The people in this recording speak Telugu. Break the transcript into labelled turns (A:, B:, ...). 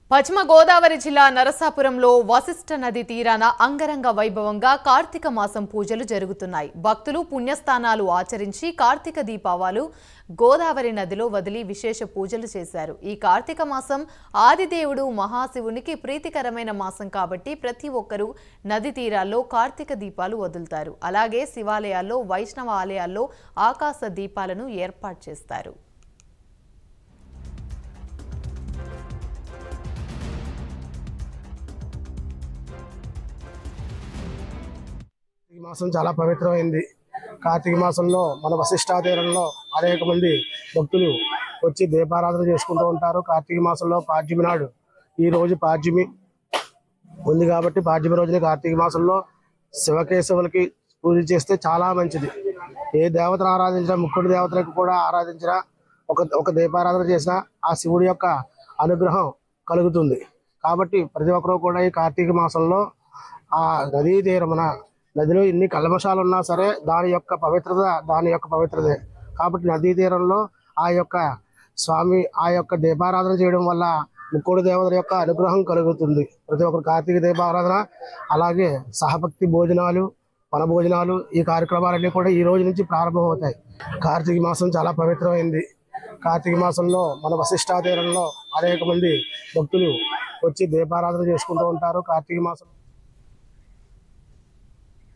A: పశ్చిమ గోదావరి జిల్లా నరసాపురంలో వశిష్ఠ నది తీరాన అంగరంగ వైభవంగా కార్తీక మాసం పూజలు జరుగుతున్నాయి భక్తులు పుణ్యస్థానాలు ఆచరించి కార్తీక దీపావాలు గోదావరి నదిలో వదిలి విశేష పూజలు చేశారు ఈ కార్తీక మాసం ఆదిదేవుడు మహాశివునికి ప్రీతికరమైన మాసం కాబట్టి ప్రతి ఒక్కరూ నది తీరాల్లో కార్తీక దీపాలు వదులుతారు అలాగే శివాలయాల్లో వైష్ణవ ఆలయాల్లో ఆకాశ దీపాలను ఏర్పాటు చేస్తారు
B: ఈ మాసం చాలా పవిత్రమైంది కార్తీక మాసంలో మన వశిష్ఠా తీరంలో అనేక మంది భక్తులు వచ్చి దీపారాధన చేసుకుంటూ ఉంటారు కార్తీక మాసంలో పాడ్యమి నాడు ఈ రోజు పాడ్యమి ఉంది కాబట్టి పాడ్యమి రోజున కార్తీక మాసంలో శివకేశవులకి పూజ చేస్తే చాలా మంచిది ఏ దేవతను ఆరాధించినా ముక్కుడు దేవతలకు కూడా ఆరాధించినా ఒక ఒక దీపారాధన చేసినా ఆ శివుడి యొక్క అనుగ్రహం కలుగుతుంది కాబట్టి ప్రతి ఒక్కరూ కూడా ఈ కార్తీక మాసంలో ఆ నదీ తీరమున నదిలో ఎన్ని కల్మషాలు ఉన్నా సరే దాని యొక్క పవిత్రత దాని యొక్క పవిత్రతే కాబట్టి నదీ తీరంలో ఆ యొక్క స్వామి ఆ యొక్క దీపారాధన చేయడం వల్ల ముక్కోడి దేవతల యొక్క అనుగ్రహం కలుగుతుంది ప్రతి ఒక్కరు కార్తీక దీపారాధన అలాగే సహభక్తి భోజనాలు వన భోజనాలు ఈ కార్యక్రమాలన్నీ కూడా ఈ రోజు నుంచి ప్రారంభమవుతాయి కార్తీక మాసం చాలా పవిత్రమైంది కార్తీక మాసంలో మన వశిష్ఠా తీరంలో అనేక మంది భక్తులు వచ్చి దీపారాధన చేసుకుంటూ ఉంటారు కార్తీక మాసం